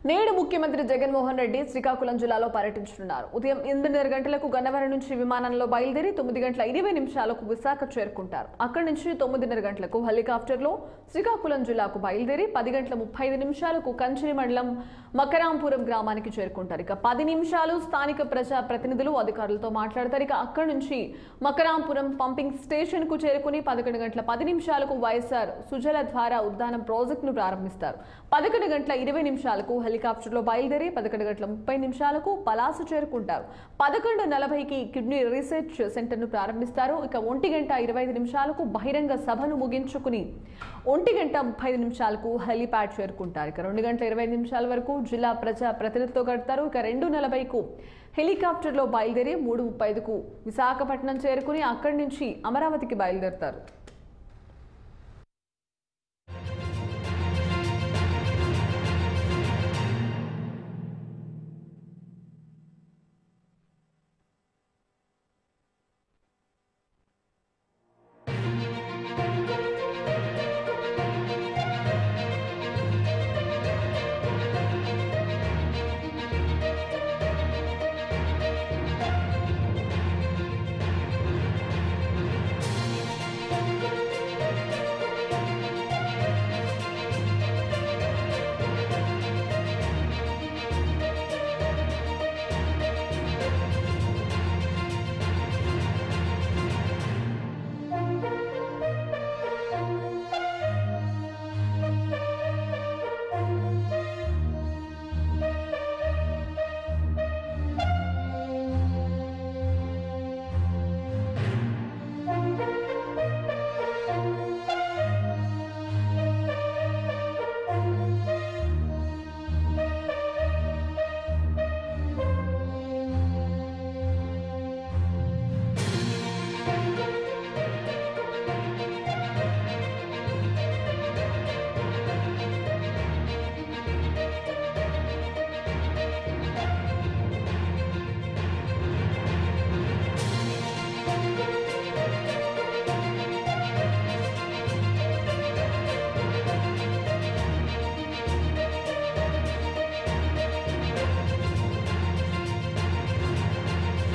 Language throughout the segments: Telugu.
నేడు ముఖ్యమంత్రి జగన్మోహన్ రెడ్డి శ్రీకాకుళం జిల్లాలో పర్యటించనున్నారు ఉదయం ఎనిమిదిన్నర గంటలకు గన్నవరం నుంచి విమానంలో బయలుదేరి తొమ్మిది గంటల ఇరవై నిమిషాలకు విశాఖ చేరుకుంటారు అక్కడి నుంచి తొమ్మిదిన్నర గంటలకు హెలికాప్టర్లో శ్రీకాకుళం జిల్లాకు బయలుదేరి పది గంటల ముప్పై ఐదు నిమిషాలకు కంచిలి మండలం మకరాంపురం గ్రామానికి చేరుకుంటారు ఇక పది నిమిషాలు స్థానిక ప్రజా ప్రతినిధులు అధికారులతో మాట్లాడతారు ఇక అక్కడి నుంచి మకరాంపురం పంపింగ్ స్టేషన్ కు చేరుకుని పదకొండు గంటల పది నిమిషాలకు వైఎస్ఆర్ సుజల ద్వారా ఉద్దానం ప్రాజెక్టును ప్రారంభిస్తారు పదకొండు గంటల ఇరవై నిమిషాలకు హెలికాప్టర్లో బయలుదేరి పదకొండు గంటల ముప్పై నిమిషాలకు పలాస చేరుకుంటారు పదకొండు నలభైకి కిడ్నీ రీసెర్చ్ సెంటర్ను ప్రారంభిస్తారు ఇక ఒంటి గంట ఇరవై ఐదు నిమిషాలకు బహిరంగ సభను ముగించుకుని ఒంటి గంట ముప్పై ఐదు నిమిషాలకు హెలిప్యాడ్ చేరుకుంటారు ఇక రెండు గంటల ఇరవై ఐదు నిమిషాల వరకు జిల్లా ప్రజా ప్రతినిధులతో గడతారు ఇక రెండు నలభైకు హెలికాప్టర్లో బయలుదేరి మూడు ముప్పై ఐదుకు విశాఖపట్నం చేరుకుని అక్కడి నుంచి అమరావతికి బయలుదేరుతారు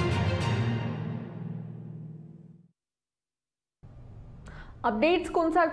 అప్డేట్స్ కొనసాగు